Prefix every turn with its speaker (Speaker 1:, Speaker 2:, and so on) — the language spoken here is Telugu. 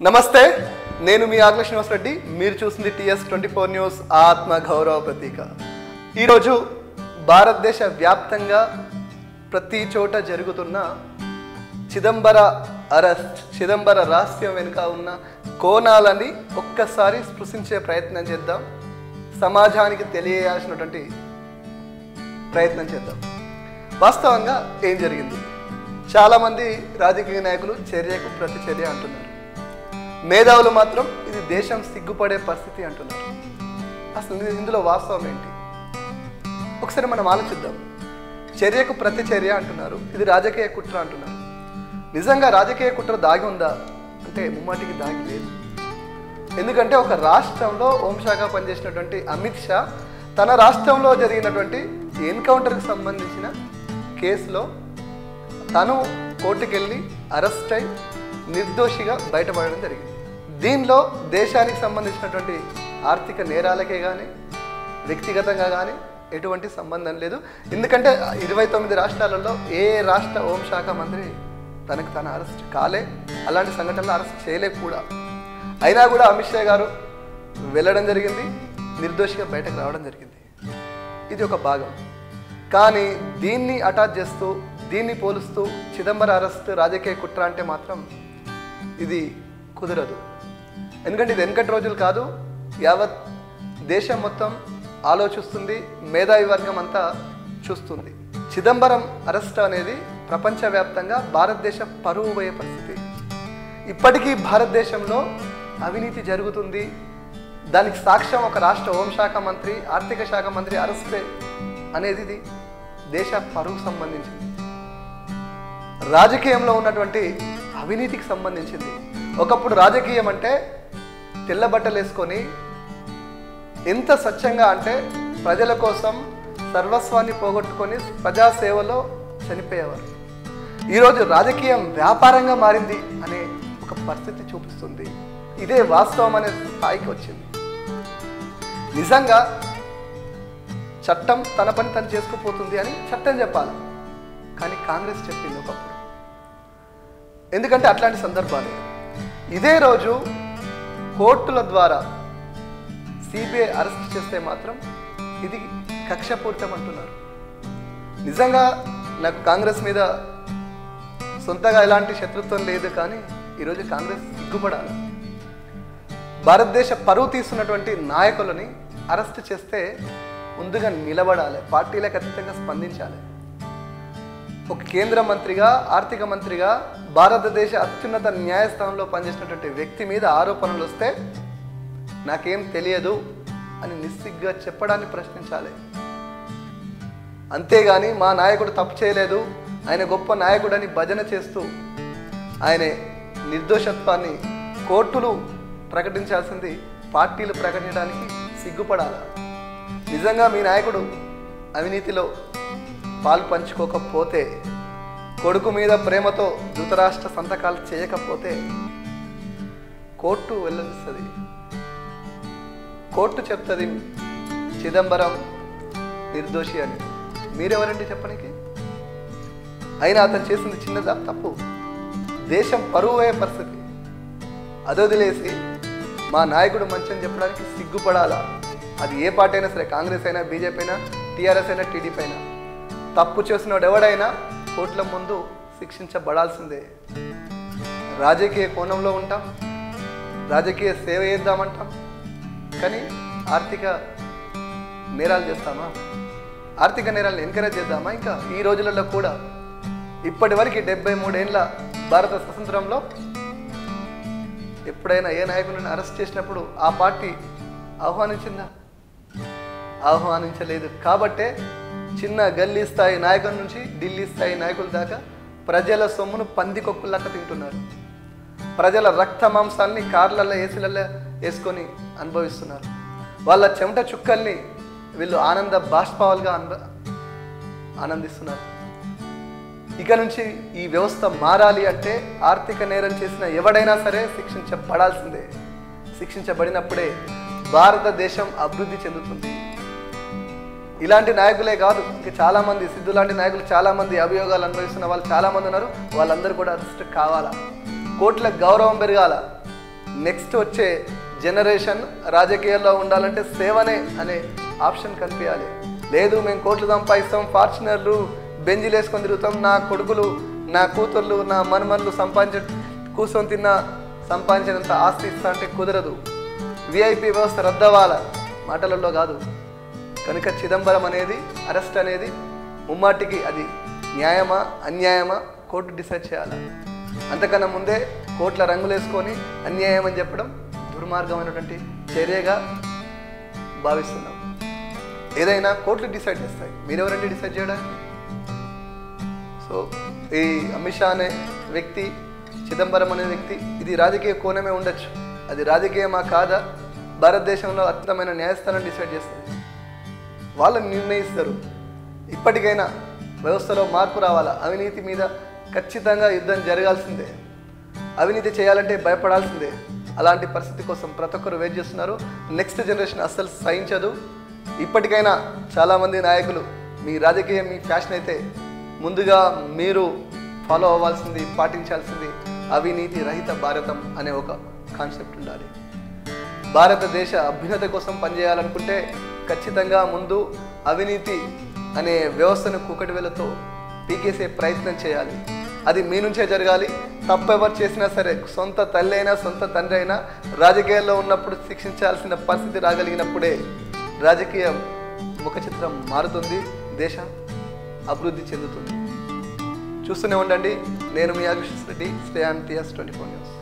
Speaker 1: నమస్తే నేను మీ ఆగ్ల శ్రీనివాస్ రెడ్డి మీరు చూసింది టిఎస్ ట్వంటీ ఫోర్ న్యూస్ ఆత్మ గౌరవ ప్రతీక ఈరోజు భారతదేశ వ్యాప్తంగా ప్రతి చోట జరుగుతున్న చిదంబర అరెస్ట్ చిదంబర రహస్యం వెనుక ఉన్న కోణాలని ఒక్కసారి స్పృశించే ప్రయత్నం చేద్దాం సమాజానికి తెలియజేయాల్సినటువంటి ప్రయత్నం చేద్దాం వాస్తవంగా ఏం జరిగింది చాలామంది రాజకీయ నాయకులు చర్యకు ప్రతిచర్య అంటున్నారు మేధావులు మాత్రం ఇది దేశం సిగ్గుపడే పరిస్థితి అంటున్నారు అసలు ఇది- ఇందులో వాస్తవం ఏంటి ఒకసారి మనం ఆలోచిద్దాం చర్యకు ప్రతి చర్య అంటున్నారు ఇది రాజకీయ కుట్ర అంటున్నారు నిజంగా రాజకీయ కుట్ర దాగి ఉందా అంటే ముమ్మాటికి దాగి లేదు ఎందుకంటే ఒక రాష్ట్రంలో హోంశాఖ పనిచేసినటువంటి అమిత్ షా తన రాష్ట్రంలో జరిగినటువంటి ఎన్కౌంటర్కి సంబంధించిన కేసులో తను కోర్టుకెళ్ళి అరెస్ట్ అయి నిర్దోషిగా బయటపడడం జరిగింది దీనిలో దేశానికి సంబంధించినటువంటి ఆర్థిక నేరాలకే కానీ వ్యక్తిగతంగా కానీ ఎటువంటి సంబంధం లేదు ఎందుకంటే ఇరవై తొమ్మిది రాష్ట్రాలలో ఏ రాష్ట్ర హోంశాఖ మంత్రి తనకు తన అరెస్ట్ కాలే అలాంటి సంఘటనలు అరెస్ట్ చేయలేక కూడా అయినా కూడా అమిత్ షా గారు వెళ్ళడం జరిగింది నిర్దోషిగా బయటకు రావడం జరిగింది ఇది ఒక భాగం కానీ దీన్ని అటాచ్ చేస్తూ దీన్ని పోలుస్తూ చిదంబర అరెస్ట్ రాజకీయ కుట్ర అంటే మాత్రం ఇది కుదరదు ఎందుకంటే ఇది వెనకటి రోజులు కాదు యావత్ దేశం మొత్తం ఆలోచిస్తుంది మేధావి వర్గం అంతా చూస్తుంది చిదంబరం అరెస్ట్ అనేది ప్రపంచవ్యాప్తంగా భారతదేశ పరువు పోయే పరిస్థితి ఇప్పటికీ భారతదేశంలో అవినీతి జరుగుతుంది దానికి సాక్ష్యం ఒక రాష్ట్ర హోంశాఖ మంత్రి ఆర్థిక శాఖ మంత్రి అరెస్టే అనేది ఇది దేశ పరువు సంబంధించింది రాజకీయంలో ఉన్నటువంటి అవినీతికి సంబంధించింది ఒకప్పుడు రాజకీయం అంటే తెల్ల బట్టలు వేసుకొని ఎంత స్వచ్ఛంగా అంటే ప్రజల కోసం సర్వస్వాన్ని పోగొట్టుకొని ప్రజాసేవలో చనిపోయేవారు ఈరోజు రాజకీయం వ్యాపారంగా మారింది అనే ఒక పరిస్థితి చూపిస్తుంది ఇదే వాస్తవం అనే స్థాయికి వచ్చింది నిజంగా చట్టం తన పని తను చేసుకుపోతుంది అని చట్టం చెప్పాలి కానీ కాంగ్రెస్ చెప్పింది ఒకప్పుడు ఎందుకంటే అట్లాంటి సందర్భాలు ఇదే రోజు కోర్టుల ద్వారా సిబిఐ అరెస్ట్ చేస్తే మాత్రం ఇది కక్షపూరితం అంటున్నారు నిజంగా నాకు కాంగ్రెస్ మీద సొంతగా ఎలాంటి శత్రుత్వం లేదు కానీ ఈరోజు కాంగ్రెస్ సిగ్గుపడాలి భారతదేశ పరువు తీస్తున్నటువంటి నాయకులని అరెస్ట్ చేస్తే ముందుగా నిలబడాలి పార్టీలకు అతీతంగా స్పందించాలి ఒక కేంద్ర మంత్రిగా ఆర్థిక మంత్రిగా భారతదేశ అత్యున్నత న్యాయస్థానంలో పనిచేసినటువంటి వ్యక్తి మీద ఆరోపణలు వస్తే నాకేం తెలియదు అని నిస్సిగ్గా చెప్పడాన్ని ప్రశ్నించాలి అంతేగాని మా నాయకుడు తప్పు చేయలేదు ఆయన గొప్ప నాయకుడని భజన చేస్తూ ఆయన నిర్దోషత్వాన్ని కోర్టులు ప్రకటించాల్సింది పార్టీలు ప్రకటించడానికి సిగ్గుపడాలి నిజంగా మీ నాయకుడు అవినీతిలో పాలు పంచుకోకపోతే కొడుకు మీద ప్రేమతో ధృతరాష్ట్ర సంతకాలు చేయకపోతే కోర్టు వెళ్ళనిస్తుంది కోర్టు చెప్తుంది చిదంబరం నిర్దోషి అని మీరెవరండి చెప్పడానికి అయినా అతను చేసింది చిన్నదా తప్పు దేశం పరువు అయ్యే పరిస్థితి అదొదిలేసి మా నాయకుడు మంచి అని చెప్పడానికి సిగ్గుపడాలా అది ఏ పార్టీ అయినా సరే కాంగ్రెస్ అయినా బీజేపీ అయినా టీఆర్ఎస్ అయినా టీడీపీ అయినా తప్పు చేసినోడు ఎవడైనా కోర్టుల ముందు శిక్షించబడాల్సిందే రాజకీయ కోణంలో ఉంటాం రాజకీయ సేవ చేద్దామంటాం కానీ ఆర్థిక నేరాలు చేస్తామా ఆర్థిక నేరాలను ఎంకరేజ్ చేద్దామా ఇంకా ఈ రోజులలో కూడా ఇప్పటి వరకు డెబ్బై మూడేళ్ళ భారత స్వతంత్రంలో ఎప్పుడైనా ఏ నాయకుడిని అరెస్ట్ చేసినప్పుడు ఆ పార్టీ ఆహ్వానించిందా ఆహ్వానించలేదు కాబట్టే చిన్న గల్లీ స్థాయి నాయకుల నుంచి ఢిల్లీ స్థాయి నాయకుల దాకా ప్రజల సొమ్మును పందికొక్కులక్క తింటున్నారు ప్రజల రక్త మాంసాల్ని కార్లలో ఏసీలలో వేసుకొని అనుభవిస్తున్నారు వాళ్ళ చెమట చుక్కల్ని వీళ్ళు ఆనంద బాష్పాలుగా అనుభ ఆనందిస్తున్నారు ఇక నుంచి ఈ వ్యవస్థ మారాలి అంటే ఆర్థిక నేరం చేసిన ఎవడైనా సరే శిక్షించబడాల్సిందే శిక్షించబడినప్పుడే భారతదేశం అభివృద్ధి చెందుతుంది ఇలాంటి నాయకులే కాదు ఇంకా చాలా మంది సిద్ధు లాంటి నాయకులు చాలా మంది అభియోగాలు అనుభవిస్తున్న వాళ్ళు చాలా మంది ఉన్నారు వాళ్ళందరూ కూడా అరెస్ట్ కావాలా కోర్టులకు గౌరవం పెరగాల నెక్స్ట్ వచ్చే జనరేషన్ రాజకీయాల్లో ఉండాలంటే సేవనే అనే ఆప్షన్ కనిపించాలి లేదు మేము కోట్లు సంపాదిస్తాం ఫార్చునర్లు బెంజీలు వేసుకొని తిరుగుతాం నా కొడుకులు నా కూతుర్లు నా మనుమన్లు సంపాదించ కూర్చొని తిన్న సంపాదించినంత ఆస్తి ఇస్తా అంటే కుదరదు విఐపి వ్యవస్థ రద్దవాల మాటలలో కాదు కనుక చిదంబరం అనేది అరెస్ట్ అనేది ముమ్మాటికి అది న్యాయమా అన్యాయమా కోర్టు డిసైడ్ చేయాలి అంతకన్నా ముందే కోర్టుల రంగులు వేసుకొని అన్యాయం అని చెప్పడం దుర్మార్గమైనటువంటి చర్యగా భావిస్తున్నాం ఏదైనా కోర్టులు డిసైడ్ చేస్తాయి మీరెవరండి డిసైడ్ చేయడానికి సో ఈ అమిత్ షా అనే వ్యక్తి చిదంబరం అనే వ్యక్తి ఇది రాజకీయ కోణమే ఉండొచ్చు అది రాజకీయమా కాదా భారతదేశంలో అత్యుత్తమైన న్యాయస్థానం డిసైడ్ చేస్తుంది వాళ్ళు నిర్ణయిస్తారు ఇప్పటికైనా వ్యవస్థలో మార్పు రావాలా అవినీతి మీద ఖచ్చితంగా యుద్ధం జరగాల్సిందే అవినీతి చేయాలంటే భయపడాల్సిందే అలాంటి పరిస్థితి కోసం ప్రతి ఒక్కరు వెయిట్ చేస్తున్నారు నెక్స్ట్ జనరేషన్ అస్సలు సహించదు ఇప్పటికైనా చాలామంది నాయకులు మీ రాజకీయం మీ ఫ్యాషన్ అయితే ముందుగా మీరు ఫాలో అవ్వాల్సింది పాటించాల్సింది అవినీతి రహిత భారతం అనే ఒక కాన్సెప్ట్ ఉండాలి భారతదేశ అభ్యున్నతి కోసం పనిచేయాలనుకుంటే ఖచ్చితంగా ముందు అవినీతి అనే వ్యవస్థను కుకటి వేలతో పీకేసే ప్రయత్నం చేయాలి అది మీ నుంచే జరగాలి తప్పెవరు చేసినా సరే సొంత తల్లి అయినా సొంత తండ్రి అయినా రాజకీయాల్లో ఉన్నప్పుడు శిక్షించాల్సిన పరిస్థితి రాగలిగినప్పుడే రాజకీయ ముఖ చిత్రం మారుతుంది దేశం అభివృద్ధి చెందుతుంది చూస్తూనే ఉండండి నేను మీ ఆకర్షిస్ Reddy stay on TS twenty four news